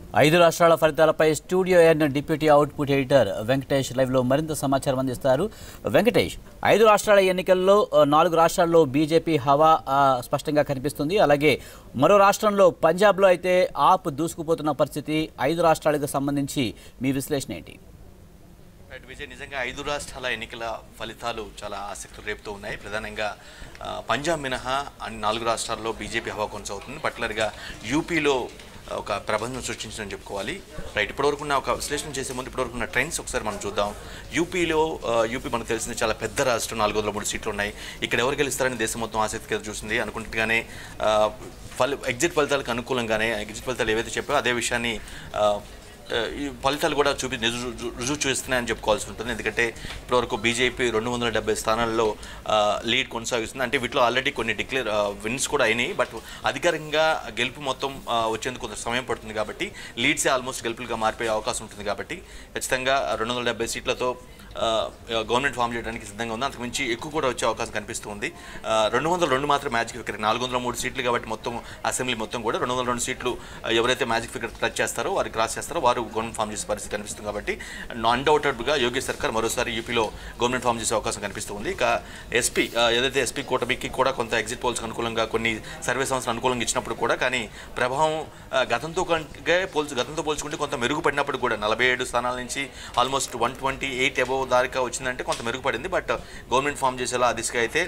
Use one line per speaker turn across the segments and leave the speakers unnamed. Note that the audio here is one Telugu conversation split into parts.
ఐదు రాష్ట్రాల ఫలితాలపై studio N deputy output editor Venkatesh లైవ్లో మరింత సమాచారం అందిస్తారు వెంకటేష్ ఐదు రాష్ట్రాల ఎన్నికల్లో ఆ, నాలుగు రాష్ట్రాల్లో బీజేపీ హవా ఆ, స్పష్టంగా కనిపిస్తుంది అలాగే మరో రాష్ట్రంలో పంజాబ్లో అయితే ఆప్ దూసుకుపోతున్న పరిస్థితి ఐదు రాష్ట్రాలకు సంబంధించి మీ విశ్లేషణ ఏంటి
రైట్ విజయ్ నిజంగా ఐదు రాష్ట్రాల ఎన్నికల ఫలితాలు చాలా ఆసక్తి రేపుతూ ఉన్నాయి ప్రధానంగా ఆ, పంజాబ్ మినహా అన్ని నాలుగు రాష్ట్రాల్లో బీజేపీ హవా కొనసాగుతుంది పర్టికులర్గా యూపీలో ఒక ప్రబంధం సృష్టించని చెప్పుకోవాలి రైట్ ఇప్పటివరకు ఉన్న ఒక విశ్లేషణ చేసే ముందు ఇప్పటివరకు ఉన్న ట్రెండ్స్ ఒకసారి మనం చూద్దాం యూపీలో ఆ, యూపీ మనకు తెలిసింది చాలా పెద్ద రాష్ట్రం నాలుగు వందల మూడు సీట్లు ఉన్నాయి ఇక్కడ ఎవరు గెలుస్తారని దేశం మొత్తం ఆసక్తిగా చూసింది అనుకుంటుగానే ఆ, ఫలి ఎగ్జిట్ ఫలితాలకు అనుకూలంగానే ఎగ్జిట్ ఫలితాలు ఏవైతే చెప్పాయో అదే విషయాన్ని ఆ, ఆ, ఈ ఫలితాలు కూడా చూపి నిజు- రుజు- రుజువు చూస్తున్నాయని చెప్పుకోవాల్సి ఉంటుంది ఎందుకంటే ఇప్పటివరకు బీజేపీ రెండు వందల డెబ్బై స్థానాల్లో ఆ, లీడ్ కొనసాగిస్తుంది అంటే వీటిలో ఆల్రెడీ కొన్ని డిక్లేర్ విన్స్ కూడా అయినాయి బట్ అధికారికంగా గెలుపు మొత్తం ఆ, వచ్చేందుకు కొంత సమయం పడుతుంది కాబట్టి లీడ్సే ఆల్మోస్ట్ గెలుపులుగా మారిపోయే అవకాశం ఉంటుంది కాబట్టి ఖచ్చితంగా రెండు వందల డెబ్బై సీట్లతో ఆ, గవర్నమెంట్ ఫామ్ చేయడానికి సిద్ధంగా ఉంది అంతకుమించి ఎక్కువ కూడా వచ్చే అవకాశం కనిపిస్తుంది ఆ, రెండు వందల రెండు మాత్రం మ్యాజిక్ ఫిగర్ నాలుగు వందల మూడు సీట్లు కాబట్టి మొత్తం అసెంబ్లీ మొత్తం కూడా రెండు వందల రెండు సీట్లు ఆ, ఎవరైతే మ్యాజిక్ ఫిగర్ టచ్ చేస్తారో వారు క్రాస్ చేస్తారో వారు గవర్నమెంట్ ఫామ్ చేసే పరిస్థితి కనిపిస్తుంది కాబట్టి అన్డౌటెడ్గా యోగి సర్కార్ మరోసారి యూపీలో గవర్నమెంట్ ఫామ్ చేసే అవకాశం కనిపిస్తుంది ఇక ఎస్పీ ఏదైతే ఎస్పీ కూటమికి కూడా కొంత ఎగ్జిట్ పోల్స్ అనుకూలంగా కొన్ని సర్వే సంస్థలు అనుకూలంగా ఇచ్చినప్పుడు కూడా కానీ ప్రభావం ఆ, గతంతో కంటే పోల్చు గతంతో పోల్చుకుంటే కొంత మెరుగుపడినప్పుడు కూడా నలభై ఏడు స్థానాల నుంచి almost one twenty eight above దాకా వచ్చిందంటే కొంత మెరుగుపడింది బట్ గవర్నమెంట్ ఫామ్ చేసేలా ఆ దిశగా అయితే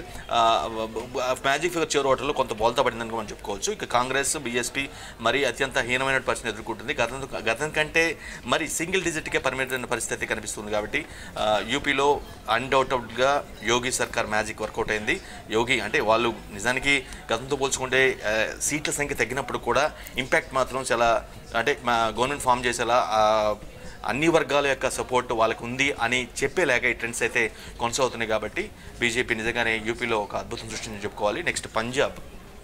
మ్యాజిక్ ఫిగర్ చివరి ఓటర్లో కొంత బోల్తా పడిందని మనం చెప్పుకోవచ్చు ఇక కాంగ్రెస్ బీఎస్పీ మరి అత్యంత హీనమైన పరిస్థితిని ఎదుర్కొంటుంది గతం గతం కంటే మరి సింగిల్ డిజిట్కే పరిమితమైన పరిస్థితి కనిపిస్తుంది కాబట్టి ఆ, యూపీలో అన్డౌటెడ్గా యోగి సర్కార్ మ్యాజిక్ వర్కౌట్ అయింది యోగి అంటే వాళ్ళు నిజానికి గతంతో పోల్చుకుంటే ఆ, సీట్ల సంఖ్య తగ్గినప్పుడు కూడా ఇంపాక్ట్ మాత్రం చాలా అంటే మా గవర్నమెంట్ ఫామ్ చేసేలా ఆ, అన్ని వర్గాల యొక్క సపోర్ట్ వాళ్ళకు ఉంది అని చెప్పేలాగా ఈ ట్రెండ్స్ అయితే కొనసాగుతున్నాయి కాబట్టి బీజేపీ నిజంగానే యూపీలో ఒక అద్భుతం సృష్టించి చెప్పుకోవాలి నెక్స్ట్ పంజాబ్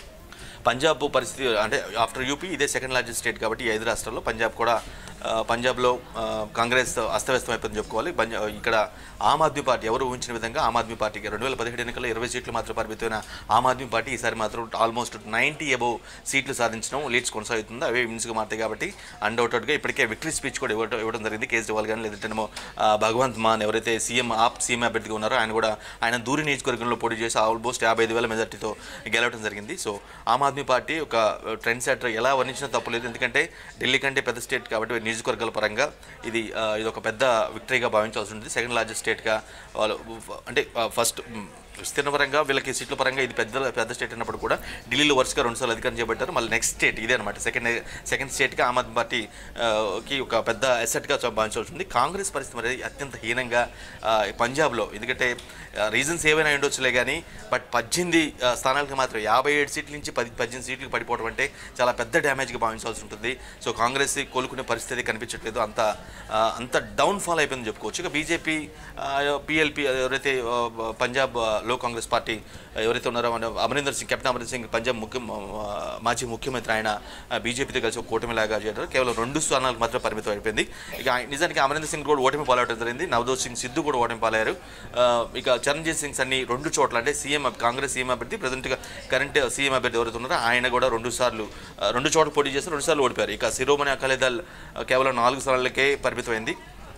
పంజాబ్ పరిస్థితి అంటే ఆఫ్టర్ యూపీ ఇదే సెకండ్ లార్జెస్ట్ స్టేట్ కాబట్టి ఈ ఐదు రాష్ట్రాల్లో పంజాబ్ కూడా ఆ, పంజాబ్లో ఆ, కాంగ్రెస్ అస్తవ్యస్తం అయిపోయింది చెప్పుకోవాలి పంజాబ్ ఇక్కడ ఆమ్ ఆద్మీ పార్టీ ఎవరు ఊహించిన విధంగా ఆమ్ ఆద్మీ పార్టీకి రెండు వేల పదిహేడు ఎన్నికల్లో ఇరవై సీట్లు మాత్రం పరిమితమైన ఆమ్ ఆద్మీ పార్టీ ఈసారి మాత్రం ఆల్మోస్ట్ నైంటీ అబోవ్ సీట్లు సాధించడం లీడ్స్ కొనసాగుతుంది అవే విన్స్గా మారుతాయి కాబట్టి అన్డౌటెడ్గా ఇప్పటికే విక్టరీ స్పీచ్ కూడా ఇవ్వడం ఇవ్వడం జరిగింది కేజ్రీవాల్ కానీ లేదంటేనేమో ఆ, భగవంత్ మాన్ ఎవరైతే సీఎం ఆప్ సీఎం అభ్యర్థిగా ఉన్నారో ఆయన కూడా ఆయన దూరి నియోజకవర్గంలో పోటీ చేసి ఆల్మోస్ట్ యాభై ఐదు వేల మెజార్టీతో గెలవడం జరిగింది సో ఆమ్ ఆద్మీ పార్టీ ఒక ట్రెండ్ సెటర్ ఎలా వర్ణించినా తప్పులేదు ఎందుకంటే ఢిల్లీ కంటే పెద్ద స్టేట్ కాబట్టి నియోజకవర్గాల పరంగా ఇది ఆ, ఇది ఒక పెద్ద విక్టరీగా భావించాల్సి ఉంటుంది సెకండ్ లార్జెస్ట్ స్టేట్గా వాళ్ళు అంటే ఫస్ట్ విస్తీర్ణ పరంగా వీళ్ళకి సీట్ల పరంగా ఇది పెద్ద పెద్ద స్టేట్ అన్నప్పుడు కూడా ఢిల్లీలో వరుసగా రెండుసార్లు అధికారం చేపట్టారు మళ్ళీ నెక్స్ట్ స్టేట్ ఇదే అనమాట సెకండ్ సెకండ్ స్టేట్గా ఆమ్ ఆద్మీ పార్టీ ఆ, కి ఒక పెద్ద అసెట్గా భావించాల్సి ఉంది కాంగ్రెస్ పరిస్థితి మరి అత్యంత హీనంగా ఆ, పంజాబ్లో ఎందుకంటే రీజన్స్ ఏవైనా ఉండొచ్చులే కానీ బట్ పద్దెనిమిది ఆ, స్థానాలకు మాత్రం యాభై ఏడు సీట్ల నుంచి పది పద్దెనిమిది సీట్లకు పడిపోవడం అంటే చాలా పెద్ద డ్యామేజ్గా భావించాల్సి ఉంటుంది సో కాంగ్రెస్ కోలుకునే పరిస్థితి కనిపించట్లేదు అంత ఆ, అంత డౌన్ ఫాల్ అయిపోయిందని చెప్పుకోవచ్చు ఇక బీజేపీ పిఎల్పి ఎవరైతే ఆ, పంజాబ్ ఆ, లో కాంగ్రెస్ పార్టీ ఎవరైతే ఉన్నారో మన అమరీందర్ సింగ్ కెప్టెన్ అమరీందర్ సింగ్ పంజాబ్ ముఖ్య ఆ, మాజీ ముఖ్యమంత్రి ఆయన బీజేపీతో కలిసి ఒక కూటమిలాగా చేయడం కేవలం రెండు స్థానాలకు మాత్రం పరిమితం అయిపోయింది ఇక ఆయన- నిజానికి అమరీందర్ సింగ్ కూడా ఓటమి పాలవడం జరిగింది నవదోత్ సింగ్ సిద్ధు కూడా ఓటమి పాలయ్యారు ఆ, ఇక చరణ్జీత్ సింగ్ అన్ని రెండు చోట్ల అంటే సీఎం కాంగ్రెస్ సీఎం అభ్యర్థి ప్రజెంట్గా కరెంట్ సీఎం అభ్యర్థి ఎవరైతే ఉన్నారో ఆయన కూడా రెండు సార్లు ఆ, రెండు చోట్ల పోటీ చేసి రెండు సార్లు ఓడిపోయారు ఇక శిరోమణి అకాలీదళ్ ఆ, కేవలం నాలుగు స్థానాలకే పరిమితమైంది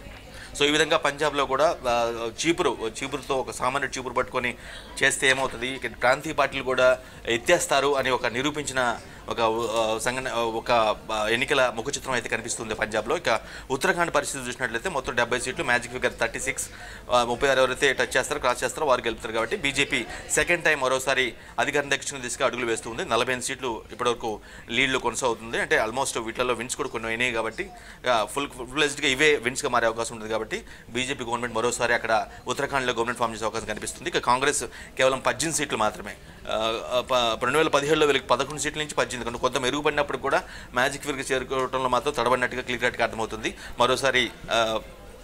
సో ఈ విధంగా పంజాబ్లో కూడా ఆ, చీపురు చీపురుతో ఒక సామాన్య చీపురు పట్టుకొని చేస్తే ఏమవుతుంది ఇక ప్రాంతీయ పార్టీలు కూడా ఎత్తేస్తారు అని ఒక నిరూపించిన ఒక ఆ, సంఘటన ఒక ఆ, ఎన్నికల ముఖ చిత్రం అయితే కనిపిస్తుంది పంజాబ్లో ఇక ఉత్తరాఖండ్ పరిస్థితి చూసినట్లయితే మొత్తం డెబ్బై సీట్లు మ్యాజిక్ ఫిగర్ థర్టీ సిక్స్ ముప్పై ఆరు ఎవరైతే టచ్ చేస్తారో క్రాస్ చేస్తారో వారు గెలుపుతారు కాబట్టి బీజేపీ సెకండ్ టైం మరోసారి అధికారం దక్షిణ దిశగా అడుగులు వేస్తుంది నలభై ఎనిమిది సీట్లు ఇప్పటివరకు లీడ్లో కొనసాగుతుంది అంటే ఆల్మోస్ట్ వీటిలో విన్స్ కూడా కొన్ని అయినాయి కాబట్టి ఫుల్ ఫుల్గా ఇవే విన్స్గా మారే అవకాశం ఉంటుంది కాబట్టి బీజేపీ గవర్నమెంట్ మరోసారి అక్కడ ఉత్తరాఖండ్లో గవర్నమెంట్ ఫామ్ చేసే అవకాశం కనిపిస్తుంది ఇక కాంగ్రెస్ కేవలం పద్దెనిమిది సీట్లు మాత్రమే ఆ, ప- రెండు వేల పదిహేడులో వీళ్ళకి పదకొండు సీట్ల నుంచి పద్దెనిమిది కనుక కొంత మెరుగుపడినప్పుడు కూడా మ్యాజిక్ ఫిగర్ చేరుకోవడంలో మాత్రం తడబడినట్టుగా క్లియర్ కట్గా అర్థమవుతుంది మరోసారి ఆ,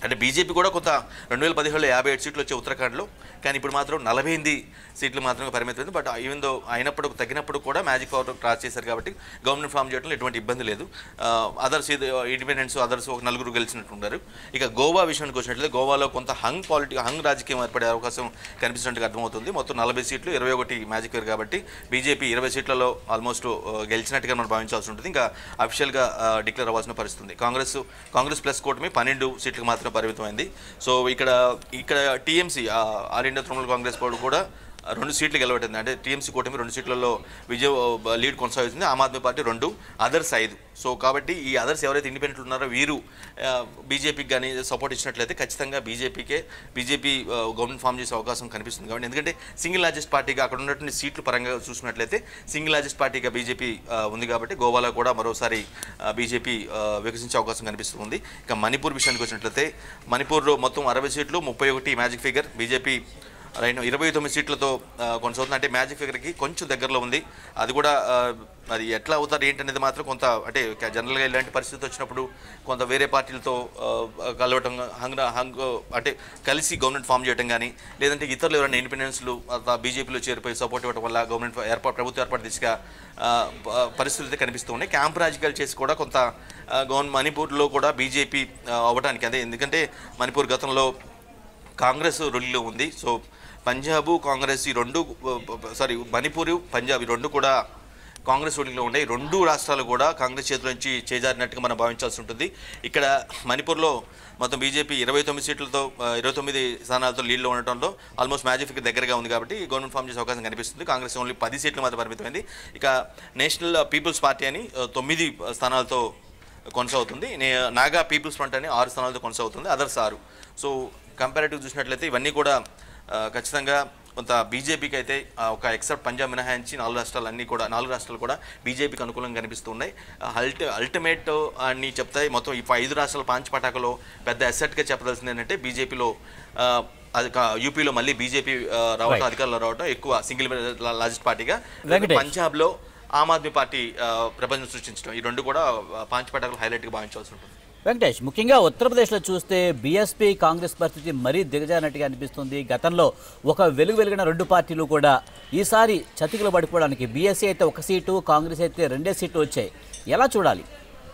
అంటే బీజేపీ కూడా కొంత రెండు వేల పదిహేడులో యాభై ఏడు సీట్లు వచ్చే ఉత్తరాఖండ్లో కానీ ఇప్పుడు మాత్రం నలభై ఎనిమిది సీట్లు మాత్రమే పరిమితమైంది బట్ ఈవెన్ దో అయినప్పుడు తగినప్పుడు కూడా మ్యాజిక్ పవర్ క్రాస్ చేశారు కాబట్టి గవర్నమెంట్ ఫామ్ చేయడంలో ఎటువంటి ఇబ్బంది లేదు అదర్స్ ఇండిపెండెన్స్ అదర్స్ ఒక నలుగురు గెలిచినట్టు ఉన్నారు ఇక గోవా విషయానికి వచ్చినట్లయితే గోవాలో కొంత హంగ్ పాలిటి హంగ్ రాజకీయం ఏర్పడే అవకాశం కనిపిస్తున్నట్టుగా అర్థమవుతుంది మొత్తం నలభై సీట్లు ఇరవై ఒకటి మ్యాజిక్ వేర్ కాబట్టి బీజేపీ ఇరవై సీట్లలో ఆల్మోస్ట్ గెలిచినట్టుగా మనం భావించాల్సి ఉంటుంది ఇంకా అఫీషియల్గా డిక్లేర్ అవ్వాల్సిన పరిస్థితి ఉంది కాంగ్రెస్ కాంగ్రెస్ ప్లస్ కూటమి పన్నెండు సీట్లకు మాత్రమే పరిమితమైంది సో ఇక్కడ ఇక్కడ TMC all India Trinamool Congress party కూడా రెండు సీట్లు గెలవట్టింది అంటే టీఎంసీ కూటమి రెండు సీట్లలో విజయ లీడ్ కొనసాగుతుంది ఆమ్ ఆద్మీ పార్టీ రెండు అదర్స్ ఐదు సో కాబట్టి ఈ అదర్స్ ఎవరైతే ఇండిపెండెంట్ ఉన్నారో వీరు బీజేపీకి కానీ సపోర్ట్ ఇచ్చినట్లయితే ఖచ్చితంగా బీజేపీకే బీజేపీ గవర్నమెంట్ ఫామ్ చేసే అవకాశం కనిపిస్తుంది కాబట్టి ఎందుకంటే సింగిల్ లార్జెస్ట్ పార్టీగా అక్కడ ఉన్నటువంటి సీట్లు పరంగా చూసుకున్నట్లయితే సింగిల్ లార్జెస్ట్ పార్టీగా బీజేపీ ఉంది కాబట్టి గోవాలో కూడా మరోసారి బీజేపీ వికసించే అవకాశం కనిపిస్తుంది ఇక మణిపూర్ విషయానికి వచ్చినట్లయితే మణిపూర్లో మొత్తం అరవై సీట్లు ముప్పై ఒకటి మ్యాజిక్ ఫిగర్ బీజేపీ రైట్ ఇరవై తొమ్మిది సీట్లతో ఆ, కొనసాగుతుంది అంటే మ్యాజిక్ ఫిగర్కి కొంచెం దగ్గరలో ఉంది అది కూడా ఆ, మరి ఎట్లా అవుతారు ఏంటనేది మాత్రం కొంత అంటే క- జనరల్గా ఇలాంటి పరిస్థితి వచ్చినప్పుడు కొంత వేరే పార్టీలతో ఆ, కలవటం హంగ్ హంగ్ అంటే కలిసి గవర్నమెంట్ ఫామ్ చేయడం కానీ లేదంటే ఇతరులు ఎవరైనా ఇండిపెండెన్స్లు బీజేపీలో చేరిపోయి సపోర్ట్ ఇవ్వడం వల్ల గవర్నమెంట్ ఏర్పాటు ప్రభుత్వ ఏర్పాటు దిశగా ఆ, ప- పరిస్థితులు అయితే కనిపిస్తూ ఉన్నాయి క్యాంప్ రాజకీయాలు చేసి కూడా కొంత గవర్నమెంట్ మణిపూర్లో కూడా బీజేపీ అవ్వడానికి అదే ఎందుకంటే మణిపూర్ గతంలో కాంగ్రెస్ రూల్లో ఉంది సో పంజాబ్ కాంగ్రెస్ ఈ రెండు సారీ మణిపూర్ పంజాబ్ ఈ రెండు కూడా కాంగ్రెస్ రూలింగ్లో ఉండే ఈ రెండు రాష్ట్రాలు కూడా కాంగ్రెస్ చేతుల నుంచి చేజారినట్టుగా మనం భావించాల్సి ఉంటుంది ఇక్కడ మణిపూర్లో మొత్తం బీజేపీ ఇరవై తొమ్మిది సీట్లతో ఆ, ఇరవై తొమ్మిది స్థానాలతో లీడ్లో ఉండటంలో ఆల్మోస్ట్ మ్యాజిక్ దగ్గరగా ఉంది కాబట్టి గవర్నమెంట్ ఫామ్ చేసే అవకాశం కనిపిస్తుంది కాంగ్రెస్ ఓన్లీ పది సీట్లు మాత్రం పరిమితమైంది ఇక నేషనల్ పీపుల్స్ పార్టీ అని ఆ, తొమ్మిది స్థానాలతో కొనసాగుతుంది నే- నాగా పీపుల్స్ ఫ్రంట్ అని ఆరు స్థానాలతో కొనసాగుతుంది అదర్స్ ఆరు సో కంపారేటివ్ చూసినట్లయితే ఇవన్నీ కూడా ఆ, ఖచ్చితంగా కొంత బీజేపీకి అయితే ఆ, ఒక ఎక్సెప్ట్ పంజాబ్ మినహాయించి నాలుగు రాష్ట్రాలు అన్నీ కూడా నాలుగు రాష్ట్రాలు కూడా బీజేపీకి అనుకూలంగా కనిపిస్తున్నాయి అల్టి అల్టిమేట్ అని చెప్తాయి మొత్తం ఈ ఐదు రాష్ట్రాల పాంచ్ పటాకలో పెద్ద అసెట్గా చెప్పదలసింది ఏంటంటే బీజేపీలో ఆ, అది కా- యూపీలో మళ్ళీ బీజేపీ ఆ, రావటం
Right.
అధికారంలో రావటం ఎక్కువ సింగిల్ లార్జెస్ట్ పార్టీగా
వెంకటేష్.
పంజాబ్లో ఆమ్ ఆద్మీ పార్టీ ఆ, ప్రపంచం సృష్టించడం ఈ రెండు కూడా ఆ, పాంచ్ పటాకులు హైలైట్గా భావించాల్సి ఉంటుంది
వెంకటేష్ ముఖ్యంగా ఉత్తరప్రదేశ్లో చూస్తే బీఎస్పీ కాంగ్రెస్ పరిస్థితి మరీ దిగజారినట్టుగా అనిపిస్తుంది గతంలో ఒక వెలుగు వెలిగిన రెండు పార్టీలు కూడా ఈసారి చతికిలు పడిపోవడానికి బీఎస్సీ అయితే ఒక సీటు కాంగ్రెస్ అయితే రెండే సీట్లు వచ్చాయి ఎలా చూడాలి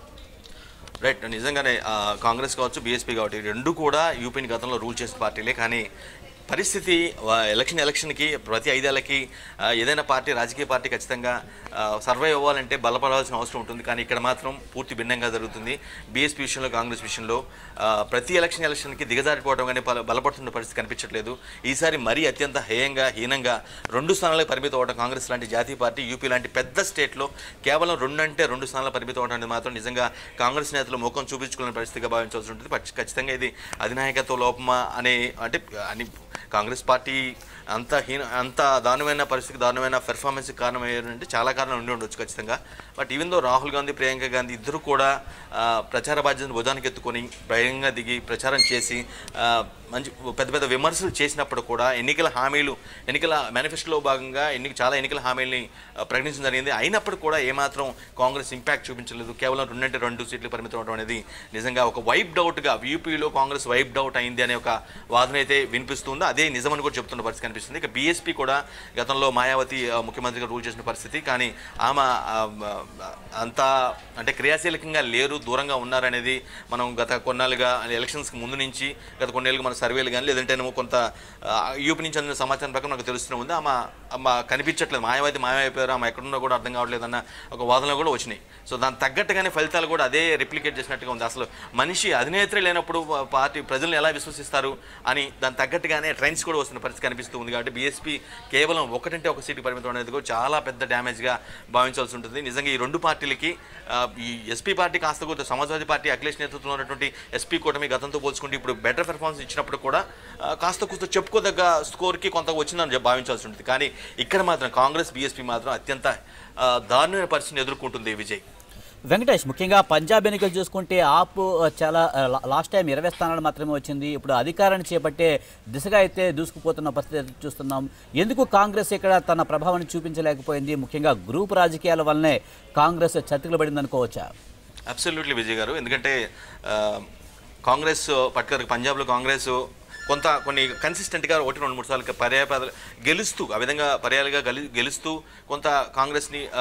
రైట్ నిజంగానే ఆ, కాంగ్రెస్ కావచ్చు బీఎస్పీ కావచ్చు ఈ రెండు కూడా యూపీని గతంలో రూల్ చేసిన పార్టీలే కానీ పరిస్థితి వా- ఎలక్షన్ ఎలక్షన్కి ప్రతి ఐదేళ్లకి ఆ, ఏదైనా పార్టీ రాజకీయ పార్టీ ఖచ్చితంగా సర్వైవ్ అవ్వాలంటే బలపడాల్సిన అవసరం ఉంటుంది కానీ ఇక్కడ మాత్రం పూర్తి భిన్నంగా జరుగుతుంది బీఎస్పీ విషయంలో కాంగ్రెస్ విషయంలో ఆ, ప్రతి ఎలక్షన్ ఎలక్షన్కి దిగజారిపోవడం కానీ బల- బలపడుతున్న పరిస్థితి కనిపించట్లేదు ఈసారి మరీ అత్యంత హేయంగా హీనంగా రెండు స్థానాలకు పరిమితం అవడం కాంగ్రెస్ లాంటి జాతీయ పార్టీ యూపీ లాంటి పెద్ద స్టేట్లో కేవలం రెండు అంటే రెండు స్థానాల పరిమితం అవడం అనేది మాత్రం నిజంగా కాంగ్రెస్ నేతలు ముఖం చూపించుకునే పరిస్థితిగా భావించాల్సి ఉంటుంది పచ్చ- ఖచ్చితంగా ఇది అధినాయకత్వ లోపమా అనే అంటే అని కాంగ్రెస్ పార్టీ అంత హీన అంత దారుణమైన పరిస్థితికి దారుణమైన పెర్ఫార్మెన్స్కి కారణం ఏంటంటే చాలా కారణాలు ఉండి ఉండొచ్చు ఖచ్చితంగా but even though Rahul Gandhi Priyanka Gandhi ఇద్దరు కూడా ఆ, ప్రచార బాధ్యతను భుజానికి ఎత్తుకొని భయంగా దిగి ప్రచారం చేసి ఆ, మంచి పెద్ద పెద్ద విమర్శలు చేసినప్పుడు కూడా ఎన్నికల హామీలు ఎన్నికల మేనిఫెస్టోలో భాగంగా ఎన్ని చాలా ఎన్నికల హామీల్ని ఆ, ప్రకటించడం జరిగింది అయినప్పుడు కూడా ఏమాత్రం కాంగ్రెస్ ఇంపాక్ట్ చూపించలేదు కేవలం రెండంటే రెండు సీట్లు పరిమితం అవడం అనేది నిజంగా ఒక వైప్ అవుట్గా యూపీలో కాంగ్రెస్ వైప్ అవుట్ అయింది అనే ఒక వాదన అయితే వినిపిస్తుంది అదే నిజమని కూడా చెప్తున్న పరిస్థితి కనిపిస్తుంది ఇక బీఎస్పీ కూడా గతంలో మాయావతి ఆ, ముఖ్యమంత్రిగా రూల్ చేసిన పరిస్థితి కానీ ఆమె ఆ, ఆ, అంతా అంటే క్రియాశీలకంగా లేరు దూరంగా ఉన్నారనేది మనం గత కొన్నాళ్ళుగా ఎలక్షన్స్కి ముందు నుంచి గత కొన్నేళ్ళుగా మన సర్వేలు కానీ లేదంటేనేమో కొంత ఆ, యూపీ నుంచి అందిన సమాచారం ప్రకారం నాకు తెలుస్తూనే ఉంది ఆమె ఆమె కనిపించట్లేదు మాయావతి మాయమైపోయారు ఆమె ఎక్కడున్నా కూడా అర్థం కావట్లేదు అన్న ఒక వాదనలు కూడా వచ్చినాయి సో దాని తగ్గట్టుగానే ఫలితాలు కూడా అదే రిప్లికేట్ చేసినట్టుగా ఉంది అసలు మనిషి అధినేత్రి లేనప్పుడు పార్టీ ప్రజలను ఎలా విశ్వసిస్తారు అని దాని తగ్గట్టుగానే ట్రెండ్స్ కూడా వస్తున్న పరిస్థితి కనిపిస్తూ ఉంది కాబట్టి బీఎస్పీ కేవలం ఒకటంటే ఒక సీటు పరిమితం అనేది కూడా చాలా పెద్ద డ్యామేజ్గా భావించాల్సి ఉంటుంది నిజంగా ఈ రెండు పార్టీలకి ఆ, ఈ ఎస్పీ పార్టీ కాస్త కొంత సమాజ్వాదీ పార్టీ అఖిలేష్ నేతృత్వంలో ఉన్నటువంటి ఎస్పీ కూటమి గతంతో పోల్చుకుంటే ఇప్పుడు బెటర్ పెర్ఫార్మెన్స్ ఇచ్చినప్పుడు కూడా ఆ, కాస్త కొంత చెప్పుకోదగ్గ స్కోర్కి కొంత వచ్చిందని చెప్పి భావించాల్సి ఉంటుంది కానీ ఇక్కడ మాత్రం కాంగ్రెస్ బీఎస్పీ మాత్రం అత్యంత ఆ, దారుణమైన పరిస్థితిని ఎదుర్కొంటుంది విజయ్
వెంకటేష్ ముఖ్యంగా పంజాబ్ ఎన్నికలు చూసుకుంటే ఆప్ చాలా ఆ, లా- లాస్ట్ టైం ఇరవై స్థానాలు మాత్రమే వచ్చింది ఇప్పుడు అధికారాన్ని చేపట్టే దిశగా అయితే దూసుకుపోతున్న పరిస్థితి అయితే చూస్తున్నాం ఎందుకు కాంగ్రెస్ ఇక్కడ తన ప్రభావాన్ని చూపించలేకపోయింది ముఖ్యంగా గ్రూప్ రాజకీయాల వల్లనే కాంగ్రెస్ చతికిలు పడింది అనుకోవచ్చా
అబ్సల్యూట్లీ విజయ్ గారు ఎందుకంటే ఆ, కాంగ్రెస్ పర్టికులర్ పంజాబ్లో కాంగ్రెస్ కొంత కొన్ని కన్సిస్టెంట్గా ఒకటి రెండు మూడు సార్లు పర్యాయ గెలుస్తూ ఆ విధంగా పర్యాలుగా గెలు గెలుస్తూ కొంత కాంగ్రెస్ని ఆ,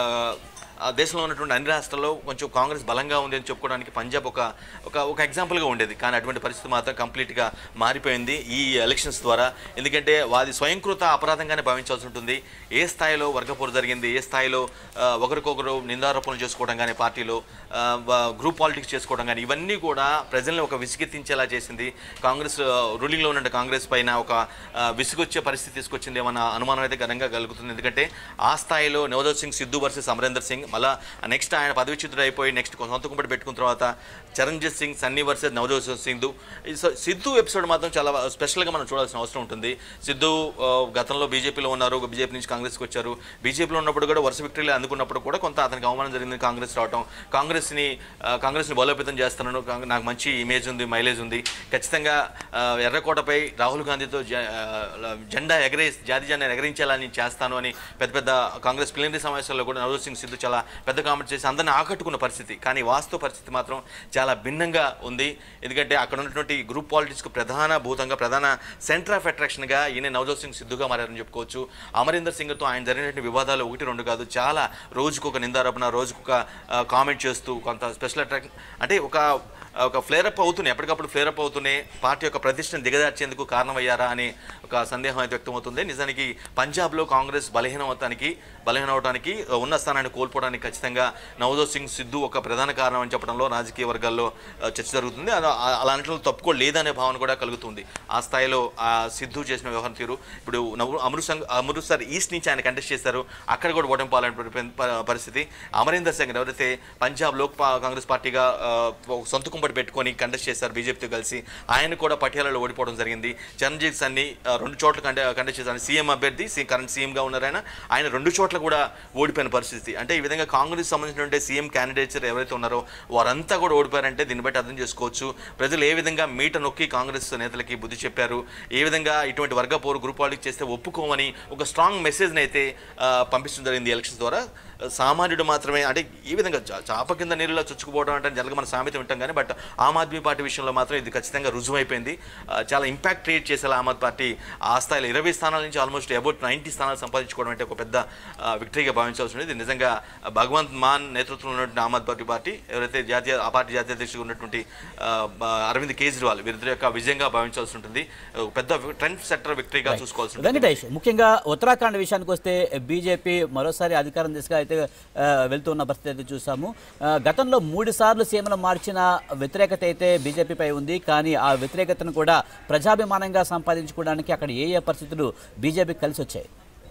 ఆ దేశంలో ఉన్నటువంటి అన్ని రాష్ట్రాల్లో కొంచెం కాంగ్రెస్ బలంగా ఉంది అని చెప్పుకోవడానికి పంజాబ్ ఒక ఒక ఒక ఎగ్జాంపుల్గా ఉండేది కానీ అటువంటి పరిస్థితి మాత్రం కంప్లీట్గా మారిపోయింది ఈ ఎలక్షన్స్ ద్వారా ఎందుకంటే వాది స్వయంకృత అపరాధంగానే భావించాల్సి ఉంటుంది ఏ స్థాయిలో వర్గపోరు జరిగింది ఏ స్థాయిలో ఆ, ఒకరికొకరు నిందారోపణలు చేసుకోవడం కానీ పార్టీలో ఆ, వ- గ్రూప్ పాలిటిక్స్ చేసుకోవడం కానీ ఇవన్నీ కూడా ప్రజల్ని ఒక విసిగెత్తించేలా చేసింది కాంగ్రెస్ ఆ, రూలింగ్లో ఉన్న కాంగ్రెస్ పైన ఒక ఆ, విసుగొచ్చే పరిస్థితి తీసుకొచ్చింది ఏమన్న అనుమానం అయితే ఘనంగా కలుగుతుంది ఎందుకంటే ఆ స్థాయిలో నవజోత్ సింగ్ సిద్ధు వర్సెస్ అమరేందర్ సింగ్ మళ్ళా నెక్స్ట్ ఆయన పదవిచ్యుతుడు అయిపోయి నెక్స్ట్ సొంత కుంపటి పెట్టుకున్న తర్వాత చరణ్జిత్ సింగ్ సన్నీ వర్సెస్ నవజోత్ సింగ్ ఈ స- సిద్ధు ఎపిసోడ్ మాత్రం చాలా స్పెషల్గా మనం చూడాల్సిన అవసరం ఉంటుంది సిద్ధు ఆ, గతంలో బీజేపీలో ఉన్నారు బీజేపీ నుంచి కాంగ్రెస్కి వచ్చారు బీజేపీలో ఉన్నప్పుడు కూడా వరుస విక్టరీలు అందుకున్నప్పుడు కూడా కొంత అతనికి అవమానం జరిగింది కాంగ్రెస్ రావటం కాంగ్రెస్ని ఆ, కాంగ్రెస్ని బలోపేతం చేస్తున్నాను కాంగ్- నాకు మంచి ఇమేజ్ ఉంది మైలేజ్ ఉంది ఖచ్చితంగా ఆ, ఎర్రకోటపై రాహుల్ గాంధీతో జ- ఆ, జెండా ఎగరే జాతి జెండా ఎగరించేలా నేను చేస్తాను అని పెద్ద పెద్ద కాంగ్రెస్ ప్లీనరీ సమావేశాల్లో కూడా నవజోత్ సింగ్ సిద్ధు చాలా పెద్ద కామెంట్ చేసి అందరిని ఆకట్టుకున్న పరిస్థితి కానీ వాస్తవ పరిస్థితి మాత్రం చాలా భిన్నంగా ఉంది ఎందుకంటే అక్కడ ఉన్నటువంటి గ్రూప్ పాలిటిక్స్కు ప్రధాన భూతంగా ప్రధాన సెంటర్ ఆఫ్ అట్రాక్షన్గా ఈయన నవజోత్ సింగ్ సిద్ధుగా మారారని చెప్పుకోవచ్చు అమరీందర్ సింగ్తో ఆయన జరిగినటువంటి వివాదాలు ఒకటి రెండు కాదు చాలా రోజుకు ఒక నిందారోపణ రోజుకు ఒక కామెంట్ చేస్తూ కొంత స్పెషల్ అట్రాక్షన్ అంటే ఒక ఒక ఫ్లేరప్ అవుతున్నాయి ఎప్పటికప్పుడు ఫ్లేరప్ అవుతున్నాయి పార్టీ యొక్క ప్రతిష్టను దిగజార్చేందుకు కారణమయ్యారా అని ఒక సందేహం అయితే వ్యక్తమవుతుంది నిజానికి పంజాబ్లో కాంగ్రెస్ బలహీనమవటానికి బలహీన అవడానికి ఉన్న స్థానాన్ని కోల్పోవడానికి ఖచ్చితంగా నవజోత్ సింగ్ సిద్ధు ఒక ప్రధాన కారణం అని చెప్పడంలో రాజకీయ వర్గాల్లో ఆ, చర్చ జరుగుతుంది అది ఆ- అలాంటి తప్పుకోలేదనే భావన కూడా కలుగుతుంది ఆ స్థాయిలో ఆ సిద్ధు చేసిన వ్యవహారం తీరు ఇప్పుడు నవ- అమృత్సర్ అమృత్సర్ ఈస్ట్ నుంచి ఆయన కంటెస్ట్ చేశారు అక్కడ కూడా ఓటమి పాలైన ప- పరిస్థితి అమరీందర్ సింగ్ ఎవరైతే పంజాబ్ లోక్ పా- కాంగ్రెస్ పార్టీగా ఆ, ఒక సొంత కుంపటి పెట్టుకొని కంటెస్ట్ చేశారు బీజేపీతో కలిసి ఆయన కూడా పటియాలలో ఓడిపోవడం జరిగింది చరణ్జీత్ సన్ని ఆ, రెండు చోట్ల కంటే కంటెస్ట్ చేశారు సీఎం అభ్యర్థి సీ కరెంట్ సీఎంగా ఉన్నారు ఆయన ఆయన రెండు చోట్ల కూడా ఓడిపోయిన పరిస్థితి అంటే ఈ విధంగా కాంగ్రెస్ సంబంధించినటువంటి సీఎం క్యాండిడేట్స్ ఎవరైతే ఉన్నారో వారంతా కూడా ఓడిపోయారంటే దీన్ని బట్టి అర్థం చేసుకోవచ్చు ప్రజలు ఏ విధంగా మీట నొక్కి కాంగ్రెస్ నేతలకి బుద్ధి చెప్పారు ఏ విధంగా ఇటువంటి వర్గ పోరు గ్రూప్ పాలిటిక్స్ చేస్తే ఒప్పుకోమని ఒక స్ట్రాంగ్ మెసేజ్ని అయితే ఆ, పంపించడం జరిగింది ఎలక్షన్స్ ద్వారా సామాన్యుడు మాత్రమే అంటే ఈ విధంగా చా- చాప కింద నీళ్ళలో చుచ్చుకుపోవడం అంటే జనరల్గా మన సామెత వింటాం కానీ బట్ ఆమ్ ఆద్మీ పార్టీ విషయంలో మాత్రం ఇది ఖచ్చితంగా రుజువైపోయింది ఆ, చాలా ఇంపాక్ట్ క్రియేట్ చేసేలా ఆమ్ ఆద్మీ పార్టీ ఆ స్థాయిలో ఇరవై స్థానాల నుంచి ఆల్మోస్ట్ అబౌట్ నైంటీ స్థానాలు సంపాదించుకోవడం అంటే ఒక పెద్ద ఆ, విక్టరీగా భావించాల్సి ఉంది ఇది నిజంగా భగవంత్ మాన్ నేతృత్వంలో ఉన్నటువంటి ఆమ్ ఆద్మీ పార్టీ పార్టీ ఎవరైతే జాతీయ ఆ పార్టీ జాతీయ అధ్యక్షుడు ఉన్నటువంటి ఆ, బ- అరవింద్ కేజ్రీవాల్ వీరిద్దరి యొక్క విజయంగా భావించాల్సి ఉంటుంది ఒక పెద్ద ట్రెండ్ సెక్టర్ విక్టరీగా చూసుకోవాల్సి ఉంటుంది
వెంకటేష్ ముఖ్యంగా ఉత్తరాఖండ్ విషయానికి వస్తే బీజేపీ మరోసారి అధికారం దిశగా అయితే ఆ, వెళ్తున్న పరిస్థితి అయితే చూసాము ఆ, గతంలో మూడు సార్లు సీఎంలు మార్చిన వ్యతిరేకత అయితే బీజేపీపై ఉంది కానీ ఆ వ్యతిరేకతను కూడా ప్రజాభిమానంగా సంపాదించుకోవడానికి అక్కడ ఏ ఏ పరిస్థితులు బీజేపీకి కలిసి వచ్చాయి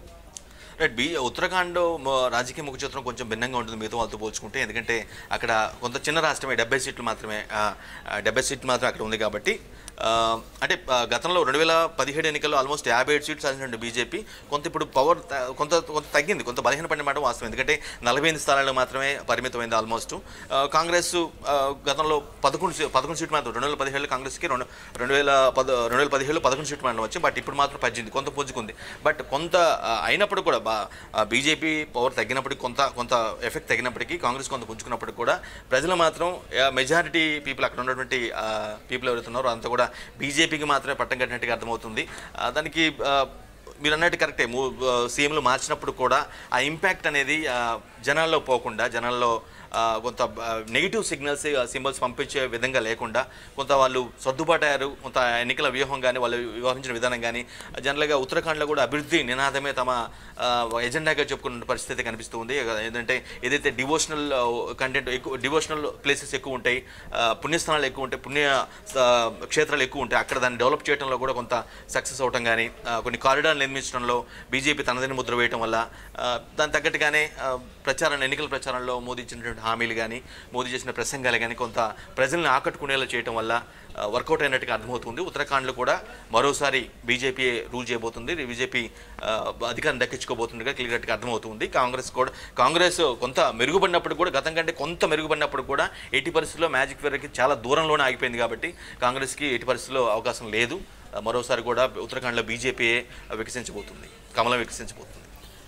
రైట్ బి ఉత్తరాఖండ్ మ- రాజకీయ ముఖ చిత్రం కొంచెం భిన్నంగా ఉంటుంది మిగతా వాళ్ళతో పోల్చుకుంటే ఎందుకంటే అక్కడ కొంత చిన్న రాష్ట్రమే డెబ్బై సీట్లు మాత్రమే ఆ, ఆ, డెబ్బై సీట్లు మాత్రమే అక్కడ ఉంది కాబట్టి ఆ, అంటే ఆ, గతంలో రెండు వేల పదిహేడు ఎన్నికల్లో ఆల్మోస్ట్ యాభై ఏడు సీట్లు సాధించిన బీజేపీ కొంత ఇప్పుడు పవర్ త- కొంత కొంత తగ్గింది కొంత బలహీనపడిన మాట వాస్తవం ఎందుకంటే నలభై ఎనిమిది స్థానాలు మాత్రమే పరిమితమైంది ఆల్మోస్ట్ ఆ, కాంగ్రెస్ ఆ, గతంలో పదకొండు సీ- పదకొండు సీట్లు మాత్రం రెండు వేల పదిహేడు కాంగ్రెస్కి రెండు రెండు వేల పద రెండు వేల పదిహేడులో పదకొండు సీట్లు మాత్రం వచ్చి బట్ ఇప్పుడు మాత్రం పద్దెనిమిది కొంత పుంజుకుంది బట్ కొంత ఆ, అయినప్పుడు కూడా బా బీజేపీ పవర్ తగ్గినప్పటికీ కొంత కొంత ఎఫెక్ట్ తగ్గినప్పటికీ కాంగ్రెస్ కొంత పుంజుకున్నప్పటికీ కూడా ప్రజలు మాత్రం మెజారిటీ పీపుల్ అక్కడ ఉన్నటువంటి పీపుల్ ఎవరైతే ఉన్నారో అంతా కూడా బీజేపీకి మాత్రమే పట్టం కట్టినట్టుగా అర్థమవుతుంది ఆ, దానికి ఆ, మీరు అన్నట్టు కరెక్టే మూ సీఎంలు మార్చినప్పుడు కూడా ఆ ఇంపాక్ట్ అనేది ఆ, జనాల్లో పోకుండా జనాల్లో ఆ, కొంత నెగిటివ్ సిగ్నల్స్ సింబల్స్ పంపించే విధంగా లేకుండా కొంత వాళ్ళు సర్దుబాటయ్యారు కొంత ఎన్నికల వ్యూహం కానీ వాళ్ళు వ్యవహరించిన విధానం కానీ జనరల్గా ఉత్తరాఖండ్లో కూడా అభివృద్ధి నినాదమే తమ ఆ, ఎజెండాగా చెప్పుకున్న పరిస్థితి కనిపిస్తూ ఉంది ఏంటంటే ఏదైతే డివోషనల్ కంటెంట్ ఎక్కువ డివోషనల్ ప్లేసెస్ ఎక్కువ ఉంటాయి ఆ, పుణ్యస్థానాలు ఎక్కువ ఉంటాయి పుణ్య ఆ, క్షేత్రాలు ఎక్కువ ఉంటాయి అక్కడ దాన్ని డెవలప్ చేయడంలో కూడా కొంత సక్సెస్ అవటం కానీ ఆ, కొన్ని కారిడార్లు నిర్మించడంలో బీజేపీ తనదని ముద్ర వేయటం వల్ల ఆ, దాని తగ్గట్టుగానే ఆ, ప్రచారం ఎన్నికల ప్రచారంలో మోదీ ఇచ్చినటువంటి హామీలు కానీ మోదీ చేసిన ప్రసంగాలు కానీ కొంత ప్రజల్ని ఆకట్టుకునేలా చేయటం వల్ల వర్కౌట్ అయినట్టుగా అర్థమవుతుంది ఉత్తరాఖండ్లో కూడా మరోసారి బీజేపీ రూల్ చేయబోతుంది బీజేపీ అధికారం దక్కించుకోబోతుందిగా క్లియర్గా అర్థమవుతుంది కాంగ్రెస్ కూడా కాంగ్రెస్ కొంత మెరుగుపడినప్పుడు కూడా గతం కంటే కొంత మెరుగుపడినప్పుడు కూడా ఎట్టి పరిస్థితుల్లో మ్యాజిక్ ఫిగర్కి చాలా దూరంలోనే ఆగిపోయింది కాబట్టి కాంగ్రెస్కి ఎట్టి పరిస్థితుల్లో అవకాశం లేదు మరోసారి కూడా ఉత్తరాఖండ్లో బీజేపీ వికసించబోతుంది కమలం వికసించబోతుంది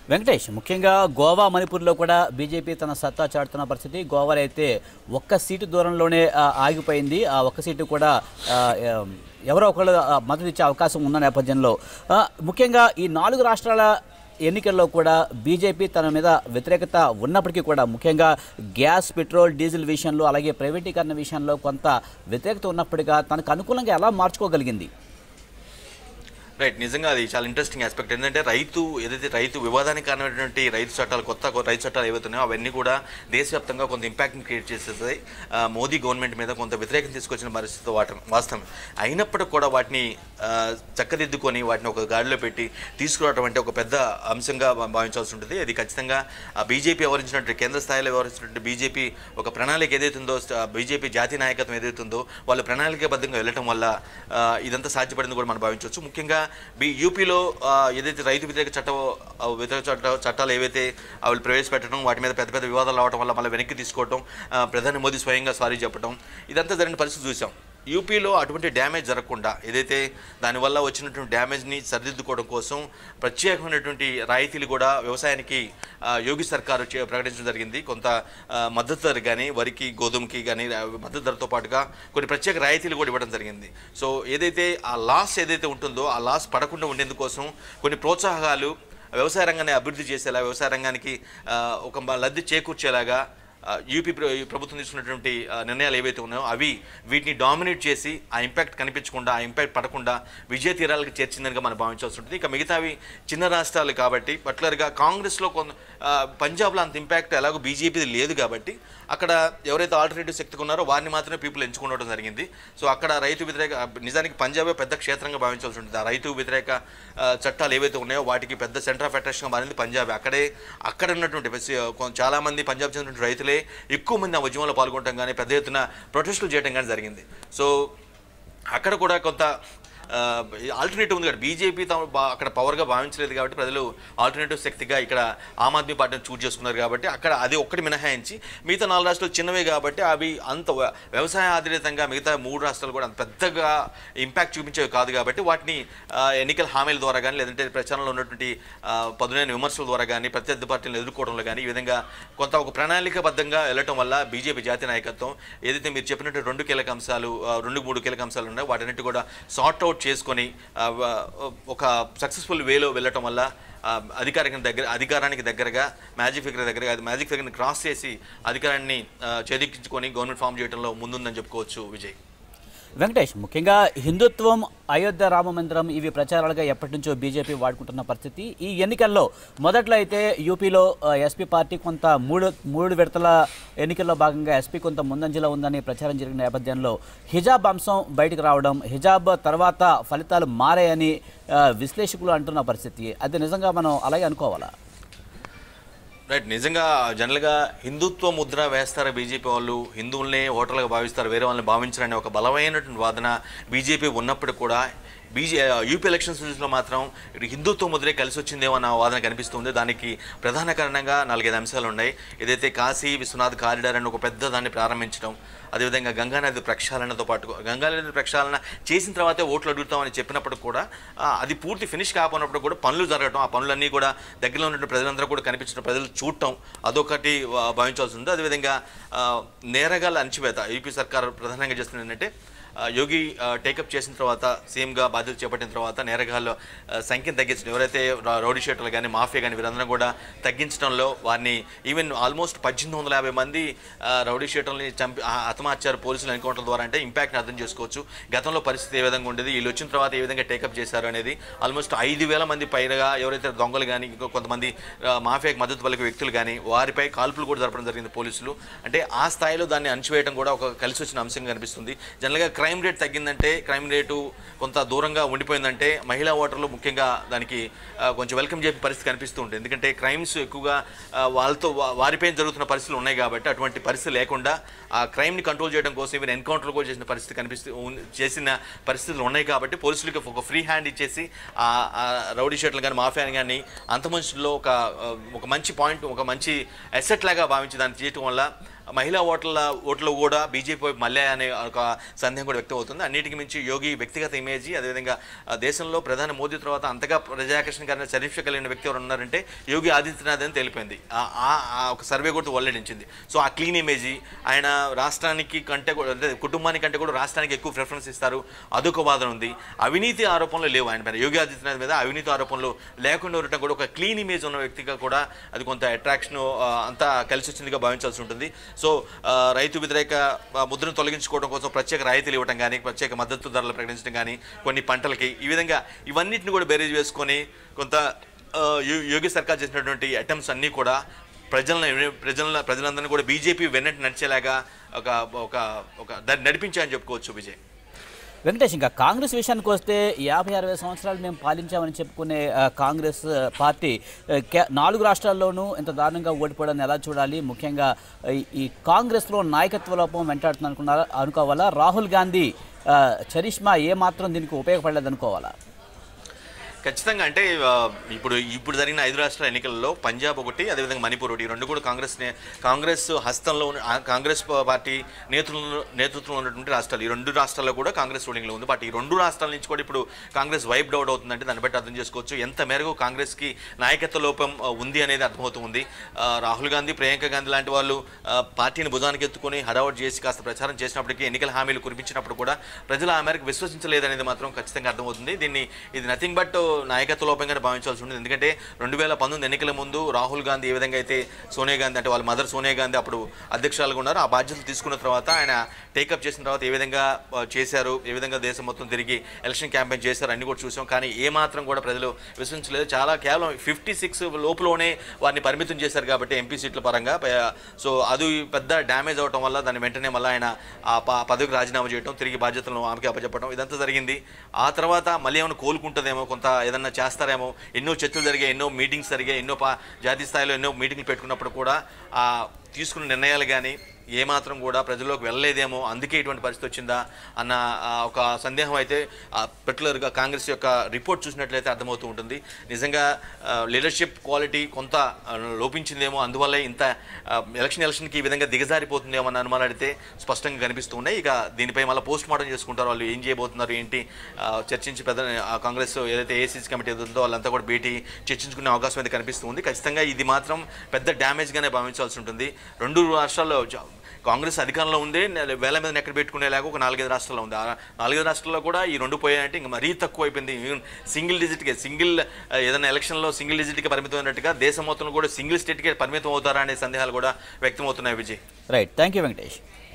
వెంకటేష్ ముఖ్యంగా గోవా మణిపూర్లో కూడా బీజేపీ తన సత్తా చాటుతున్న పరిస్థితి గోవాలో అయితే ఒక్క సీటు దూరంలోనే ఆ, ఆగిపోయింది ఆ ఒక్క సీటు కూడా ఆ, ఆ, ఎవరో ఒకళ్ళు ఆ, మద్దతు ఇచ్చే అవకాశం ఉన్న నేపథ్యంలో ఆ, ముఖ్యంగా ఈ నాలుగు రాష్ట్రాల ఎన్నికల్లో కూడా బీజేపీ తన మీద వ్యతిరేకత ఉన్నప్పటికీ కూడా ముఖ్యంగా గ్యాస్ పెట్రోల్ డీజిల్ విషయంలో అలాగే ప్రైవేటీకరణ విషయంలో కొంత వ్యతిరేకత ఉన్నప్పటికీ తనకు అనుకూలంగా ఎలా మార్చుకోగలిగింది
రైట్ నిజంగా అది చాలా ఇంట్రెస్టింగ్ ఆస్పెక్ట్ ఏంటంటే రైతు ఏదైతే రైతు వివాదానికి కారణమైనటువంటి రైతు చట్టాలు కొత్త కొ- రైతు చట్టాలు ఏవైతే ఉన్నాయో అవన్నీ కూడా దేశవ్యాప్తంగా కొంత ఇంపాక్ట్ని క్రియేట్ చేసేస్తాయి ఆ, మోదీ గవర్నమెంట్ మీద కొంత వ్యతిరేకం తీసుకొచ్చిన పరిస్థితి వాట వాస్తవం అయినప్పటికీ కూడా వాటిని ఆ, చక్కదిద్దుకొని వాటిని ఒక గాడిలో పెట్టి తీసుకురావడం అంటే ఒక పెద్ద అంశంగా భా- భావించాల్సి ఉంటుంది అది ఖచ్చితంగా బీజేపీ వ్యవహరించినట్టు కేంద్ర స్థాయిలో వ్యవహరించినట్టు బీజేపీ ఒక ప్రణాళిక ఏదైతుందో బీజేపీ జాతీయ నాయకత్వం ఏదైతుందో వాళ్ళు ప్రణాళికాబద్ధంగా వెళ్ళటం వల్ల ఆ, ఇదంతా సాధ్యపడింది కూడా మనం భావించవచ్చు ముఖ్యంగా బీ యూపీలో ఆ, ఏదైతే రైతు వ్యతిరేక చట్టం ఆ, వ్యతిరేక చట్ట చట్టాలు ఏవైతే అవి ప్రవేశపెట్టడం వాటి మీద పెద్ద పెద్ద వివాదాలు రావడం వల్ల మళ్ళీ వెనక్కి తీసుకోవడం ఆ, ప్రధాని మోదీ స్వయంగా సారీ చెప్పడం ఇదంతా జరిగిన పరిస్థితి చూసాం యూపీలో అటువంటి డ్యామేజ్ జరగకుండా ఏదైతే దానివల్ల వచ్చినటువంటి డ్యామేజ్ని సరిదిద్దుకోవడం కోసం ప్రత్యేకమైనటువంటి రాయితీలు కూడా వ్యవసాయానికి ఆ, యోగి సర్కారు చే- ప్రకటించడం జరిగింది కొంత ఆ, మద్దతు ధర కానీ వరికి గోధుమకి కానీ ఆ, మద్దతు ధరతో పాటుగా కొన్ని ప్రత్యేక రాయితీలు కూడా ఇవ్వడం జరిగింది సో ఏదైతే ఆ లాస్ ఏదైతే ఉంటుందో ఆ లాస్ పడకుండా ఉండేందుకోసం కొన్ని ప్రోత్సాహకాలు వ్యవసాయ రంగాన్ని అభివృద్ధి చేసేలా వ్యవసాయ రంగానికి ఆ, ఒక మ- లబ్ధి చేకూర్చేలాగా ఆ, యూపీ ప్ర- ఈ ప్రభుత్వం తీసుకున్నటువంటి ఆ, నిర్ణయాలు ఏవైతే ఉన్నాయో అవి వీటిని డామినేట్ చేసి ఆ ఇంపాక్ట్ కనిపించకుండా ఆ ఇంపాక్ట్ పడకుండా విజయ తీరాలకు చేర్చిందనిగా మనం భావించాల్సి ఉంటుంది ఇక మిగతావి చిన్న రాష్ట్రాలు కాబట్టి పర్టికులర్గా కాంగ్రెస్లో కొంత ఆ, పంజాబ్లో అంత ఇంపాక్ట్ ఎలాగో బీజేపీది లేదు కాబట్టి అక్కడ ఎవరైతే ఆల్టర్నేటివ్ శక్తికి ఉన్నారో వారిని మాత్రమే పీపుల్ ఎంచుకోవడం జరిగింది సో అక్కడ రైతు వ్యతిరేక నిజానికి పంజాబే పెద్ద క్షేత్రంగా భావించాల్సి ఉంటుంది ఆ రైతు వ్యతిరేక ఆ, చట్టాలు ఏవైతే ఉన్నాయో వాటికి పెద్ద సెంటర్ ఆఫ్ అట్రాక్షన్గా మారింది పంజాబ్ అక్కడే అక్కడ ఉన్నటువంటి బస్- కొ- చాలా మంది పంజాబ్ చెందినటువంటి రైతులే ఎక్కువ మంది ఆ ఉద్యమంలో పాల్గొనడం కానీ పెద్ద ఎత్తున ప్రొటెస్టులు చేయడం కానీ జరిగింది సో అక్కడ కూడా కొంత ఆల్టర్నేటివ్ ఉంది కాబట్టి బీజేపీ తాము బా- అక్కడ పవర్గా భావించలేదు కాబట్టి ప్రజలు ఆల్టర్నేటివ్ శక్తిగా ఇక్కడ ఆమ్ ఆద్మీ పార్టీని చూజ్ చేసుకున్నారు కాబట్టి అక్కడ అది ఒక్కటి మినహాయించి మిగతా నాలుగు రాష్ట్రాలు చిన్నవే కాబట్టి అవి అంత వ- వ్యవసాయ ఆధారితంగా మిగతా మూడు రాష్ట్రాలు కూడా అంత పెద్దగా ఇంపాక్ట్ చూపించేవి కాదు కాబట్టి వాటిని ఆ, ఎన్నికల హామీల ద్వారా కానీ లేదంటే ప్రచారంలో ఉన్నటువంటి ఆ, పదునైన విమర్శల ద్వారా కానీ ప్రత్యర్థి పార్టీలను ఎదుర్కోవడంలో కానీ ఈ విధంగా కొంత ఒక ప్రణాళికబద్ధంగా వెళ్ళటం వల్ల బీజేపీ జాతీయ నాయకత్వం ఏదైతే మీరు చెప్పినట్టు రెండు కీలక అంశాలు ఆ, రెండు మూడు కీలక అంశాలు ఉన్నాయి వాటన్నిటి కూడా సార్ట్ అవుట్ చేసుకొని ఆ, వ- ఒక సక్సెస్ఫుల్ వేలో వెళ్ళటం వల్ల ఆ, అధికారికి దగ్గర అధికారానికి దగ్గరగా మ్యాజిక్ ఫిగర్ దగ్గరగా అది మ్యాజిక్ ఫిగర్ని క్రాస్ చేసి అధికారాన్ని ఆ, చేదిక్కించుకొని గవర్నమెంట్ ఫామ్ చేయడంలో ముందుందని చెప్పుకోవచ్చు విజయ్
వెంకటేష్ ముఖ్యంగా హిందుత్వం అయోధ్య రామ మందిరం ఇవి ప్రచారాలుగా ఎప్పటి నుంచో బీజేపీ వాడుకుంటున్న పరిస్థితి ఈ ఎన్నికల్లో మొదట్లో అయితే యూపీలో ఆ, ఎస్పీ పార్టీ కొంత మూడు మూడు విడతల ఎన్నికల్లో భాగంగా ఎస్పీ కొంత ముందంజలో ఉందని ప్రచారం జరిగిన నేపథ్యంలో హిజాబ్ అంశం బయటకు రావడం హిజాబ్ తర్వాత ఫలితాలు మారాయని ఆ, విశ్లేషకులు అంటున్న పరిస్థితి అది నిజంగా మనం అలాగే అనుకోవాలా
రైట్ నిజంగా జనరల్గా హిందుత్వ ముద్ర వేస్తారు బీజేపీ వాళ్ళు హిందువుల్నే ఓటర్లుగా భావిస్తారు వేరే వాళ్ళని భావించరనే ఒక బలమైనటువంటి వాదన బీజేపీ ఉన్నప్పుడు కూడా బీజే యూపీ ఎలక్షన్స్ లో మాత్రం ఇటు హిందుత్వ ముద్రే కలిసి వచ్చిందేమో అన్న వాదన కనిపిస్తుంది దానికి ప్రధాన కారణంగా నాలుగైదు అంశాలు ఉన్నాయి ఏదైతే కాశీ విశ్వనాథ్ కారిడార్ అని ఒక పెద్ద దాన్ని ప్రారంభించడం అదేవిధంగా గంగానది ప్రక్షాళనతో పాటు గంగానది ప్రక్షాళన చేసిన తర్వాతే ఓట్లు అడుగుతామని చెప్పినప్పుడు కూడా ఆ, అది పూర్తి ఫినిష్ కాకపోయినప్పుడు కూడా పనులు జరగడం ఆ పనులన్నీ కూడా దగ్గరలో ఉన్నటువంటి ప్రజలందరూ కూడా కనిపించడం ప్రజలు చూడటం అదొకటి ఆ, భావించాల్సి ఉంది అదేవిధంగా ఆ, నేరగాల అణచివేత యూపీ సర్కార్ ప్రధానంగా చేస్తుంది ఏంటంటే ఆ, యోగి టేకప్ చేసిన తర్వాత సీఎంగా బాధ్యత చేపట్టిన తర్వాత నేరగాళ్ళ ఆ, సంఖ్యను తగ్గించడం ఎవరైతే రా- రౌడీ షీటర్లు కానీ మాఫియా కానీ వీరందరూ కూడా తగ్గించడంలో వారిని ఈవెన్ ఆల్మోస్ట్ పద్దెనిమిది వందల యాభై మంది ఆ, రౌడీ షీటర్లని చంపి ఆ, హతమార్చారు పోలీసులు ఎన్కౌంటర్ ద్వారా అంటే ఇంపాక్ట్ని అర్థం చేసుకోవచ్చు గతంలో పరిస్థితి ఏ విధంగా ఉండేది వీళ్ళు వచ్చిన తర్వాత ఏ విధంగా టేకప్ చేశారు అనేది ఆల్మోస్ట్ ఐదు వేల మంది పైగా ఎవరైతే దొంగలు కానీ ఇంకో కొంతమంది ఆ, మాఫియాకి మద్దతు పలికే వ్యక్తులు కానీ వారిపై కాల్పులు కూడా జరపడం జరిగింది పోలీసులు అంటే ఆ స్థాయిలో దాన్ని అణచివేయడం కూడా ఒక కలిసి వచ్చిన అంశంగా కనిపిస్తుంది జనరల్గా క్రైమ్ రేట్ తగ్గిందంటే క్రైమ్ రేటు కొంత దూరంగా ఉండిపోయిందంటే మహిళా ఓటర్లు ముఖ్యంగా దానికి ఆ, కొంచెం వెల్కమ్ చెప్పే పరిస్థితి కనిపిస్తూ ఉంటుంది ఎందుకంటే క్రైమ్స్ ఎక్కువగా ఆ, వాళ్ళతో వా- వారిపైన జరుగుతున్న పరిస్థితులు ఉన్నాయి కాబట్టి అటువంటి పరిస్థితి లేకుండా ఆ క్రైమ్ని కంట్రోల్ చేయడం కోసం ఈవెన్ ఎన్కౌంటర్ కూడా చేసిన పరిస్థితి కనిపిస్తూ ఉన్- చేసిన పరిస్థితులు ఉన్నాయి కాబట్టి పోలీసులకి ఒక ఫ్రీ హ్యాండ్ ఇచ్చేసి ఆ ఆ రౌడీ షర్ట్లు కానీ మాఫియాని కానీ అంత మనుషుల్లో ఒక ఆ, ఒక మంచి పాయింట్ ఒక మంచి అసెట్ లాగా భావించి దాన్ని చేయటం వల్ల మహిళా ఓట్ల ఓట్లు కూడా బీజేపీ వైపు మళ్ళీ అనే ఒక సందేహం కూడా వ్యక్తం అవుతుంది అన్నిటికీ మించి యోగి వ్యక్తిగత ఇమేజ్ అదేవిధంగా ఆ, దేశంలో ప్రధాని మోదీ తర్వాత అంతగా ప్రజాకర్షణ చరిత్ర కలిగిన వ్యక్తి ఎవరు ఉన్నారంటే యోగి ఆదిత్యనాథ్ అని తెలిపింది ఆ- ఆ- ఆ ఒక సర్వే కూడా వెల్లడించింది సో ఆ క్లీన్ ఇమేజ్ ఆయన రాష్ట్రానికి కంటే కూడా అంటే కుటుంబానికి కంటే కూడా రాష్ట్రానికి ఎక్కువ ప్రిఫరెన్స్ ఇస్తారు అదొక వాదన ఉంది అవినీతి ఆరోపణలు లేవు ఆయన మీద యోగి ఆదిత్యనాథ్ మీద అవినీతి ఆరోపణలు లేకుండా ఉండటం కూడా ఒక క్లీన్ ఇమేజ్ ఉన్న వ్యక్తిగా కూడా అది కొంత అట్రాక్షన్ అంతా కలిసి వచ్చిందిగా భావించాల్సి ఉంటుంది సో ఆ, రైతు వ్యతిరేక ఆ, ముద్రను తొలగించుకోవడం కోసం ప్రత్యేక రాయితీలు ఇవ్వడం కానీ ప్రత్యేక మద్దతు ధరలు ప్రకటించడం కానీ కొన్ని పంటలకి ఈ విధంగా ఇవన్నిటిని కూడా బేరేజ్ వేసుకొని కొంత ఆ, యో- యోగి సర్కార్ చేసినటువంటి అటెంప్ట్స్ అన్నీ కూడా ప్రజలను ప్రజల ప్రజలందరినీ కూడా బీజేపీ వెన్నట్టు నడిచేలాగా ఒక ఒక ఒక దాన్ని నడిపించాయని చెప్పుకోవచ్చు విజయ్
వెంకటేష్ ఇంకా కాంగ్రెస్ విషయానికి వస్తే యాభై అరవై సంవత్సరాలు మేము పాలించామని చెప్పుకునే ఆ, కాంగ్రెస్ ఆ, పార్టీ ఆ, కే- నాలుగు రాష్ట్రాల్లోనూ ఇంత దారుణంగా ఓడిపోవడాన్ని ఎలా చూడాలి ముఖ్యంగా ఈ- ఈ కాంగ్రెస్లో నాయకత్వ లోపం వెంటాడుతుంది అనుకున్నారా అనుకోవాలా రాహుల్ గాంధీ ఆ, చరిష్మా ఏమాత్రం దీనికి ఉపయోగపడలేదు అనుకోవాలా
ఖచ్చితంగా అంటే ఆ, ఇప్పుడు ఇప్పుడు జరిగిన ఐదు రాష్ట్రాల ఎన్నికల్లో పంజాబ్ ఒకటి అదేవిధంగా మణిపూర్ ఒకటి ఈ రెండు కూడా కాంగ్రెస్ నే- కాంగ్రెస్ హస్తంలో ఉన్న ఆ కాంగ్రెస్ ప- పార్టీ నేతృత్వంలో నేతృత్వంలో ఉన్నటువంటి రాష్ట్రాలు ఈ రెండు రాష్ట్రాల్లో కూడా కాంగ్రెస్ రూలింగ్లో ఉంది బట్ ఈ రెండు రాష్ట్రాల నుంచి కూడా ఇప్పుడు కాంగ్రెస్ వైప్ డౌట్ అవుతుందంటే దాన్ని బట్టి అర్థం చేసుకోవచ్చు ఎంత మేరకు కాంగ్రెస్కి నాయకత్వ లోపం ఆ, ఉంది అనేది అర్థమవుతుంది ఆ, రాహుల్ గాంధీ ప్రియాంక గాంధీ లాంటి వాళ్ళు ఆ, పార్టీని భుజానికి ఎత్తుకొని హడావుట్ చేసి కాస్త ప్రచారం చేసినప్పటికీ ఎన్నికల హామీలు కురిపించినప్పుడు కూడా ప్రజలు ఆ మేరకు విశ్వసించలేదనేది మాత్రం ఖచ్చితంగా అర్థమవుతుంది దీన్ని ఇది నథింగ్ బట్ నాయకత్వ లోపంగానే భావించాల్సి ఉంటుంది ఎందుకంటే రెండు వేల పంతొమ్మిది ఎన్నికల ముందు రాహుల్ గాంధీ ఏ విధంగా అయితే సోనియా గాంధీ అంటే వాళ్ళ మదర్ సోనియా గాంధీ అప్పుడు అధ్యక్షురాలుగా ఉన్నారు ఆ బాధ్యతలు తీసుకున్న తర్వాత ఆయన టేకప్ చేసిన తర్వాత ఏ విధంగా ఆ, చేశారు ఏ విధంగా దేశం మొత్తం తిరిగి ఎలక్షన్ క్యాంపెయిన్ చేశారు అన్ని కూడా చూసాం కానీ ఏ మాత్రం కూడా ప్రజలు విశ్వసించలేదు చాలా కేవలం ఫిఫ్టీ సిక్స్ లోపులోనే వారిని పరిమితం చేశారు కాబట్టి ఎంపీ సీట్ల పరంగా ప- సో అది పెద్ద డ్యామేజ్ అవటం వల్ల దాన్ని వెంటనే మళ్ళీ ఆయన ఆ ప- పదవికి రాజీనామా చేయడం తిరిగి బాధ్యతలను ఆమెకి అప్పచెప్పడం ఇదంతా జరిగింది ఆ తర్వాత మళ్ళీ ఏమైనా కోలుకుంటుందేమో కొంత ఏదన్నా చేస్తారేమో ఎన్నో చర్చలు జరిగాయి ఎన్నో మీటింగ్స్ జరిగాయి ఎన్నో పా జాతీయ స్థాయిలో ఎన్నో మీటింగ్లు పెట్టుకున్నప్పుడు కూడా ఆ తీసుకున్న నిర్ణయాలు కానీ ఏమాత్రం కూడా ప్రజల్లోకి వెళ్ళలేదేమో అందుకే ఇటువంటి పరిస్థితి వచ్చిందా అన్న ఆ, ఒక సందేహం అయితే పర్టికులర్గా కాంగ్రెస్ యొక్క రిపోర్ట్ చూసినట్లయితే అర్థమవుతూ ఉంటుంది నిజంగా లీడర్షిప్ క్వాలిటీ కొంత ఆ, లోపించిందేమో అందువల్ల ఇంత ఆ, ఎలక్షన్ ఎలక్షన్కి ఈ విధంగా దిగజారిపోతుందేమో అన్న అనుమానాలు అయితే స్పష్టంగా కనిపిస్తూ ఉన్నాయి ఇక దీనిపై మళ్ళీ పోస్ట్ మార్టం చేసుకుంటారు వాళ్ళు ఏం చేయబోతున్నారు ఏంటి ఆ, చర్చించి పెద్ద ఆ, కాంగ్రెస్ ఏదైతే ఏసీసీ కమిటీ ఏదో ఉందో వాళ్ళంతా కూడా భేటీ చర్చించుకునే అవకాశం అయితే కనిపిస్తుంది ఖచ్చితంగా ఇది మాత్రం పెద్ద డ్యామేజ్గానే భావించాల్సి ఉంటుంది రెండు రాష్ట్రాల్లో జ- కాంగ్రెస్ అధికారంలో ఉంది నెల- వేల మీద ఎక్కడ పెట్టుకునేలాగా ఒక నాలుగైదు రాష్ట్రాల్లో ఉంది ఆ నాలుగైదు రాష్ట్రాల్లో కూడా ఈ రెండు పోయాయంటే ఇంకా మరీ తక్కువ అయిపోయింది ఈవెన్ సింగిల్ డిజిట్కే సింగిల్ ఆ, ఏదైనా ఎలక్షన్లో సింగిల్ డిజిట్కి పరిమితం అయినట్టుగా దేశం మొత్తం కూడా సింగిల్ స్టేట్కే పరిమితం అవుతారా అనే సందేహాలు కూడా వ్యక్తమవుతున్నాయి Vijay
right thank you Venkatesh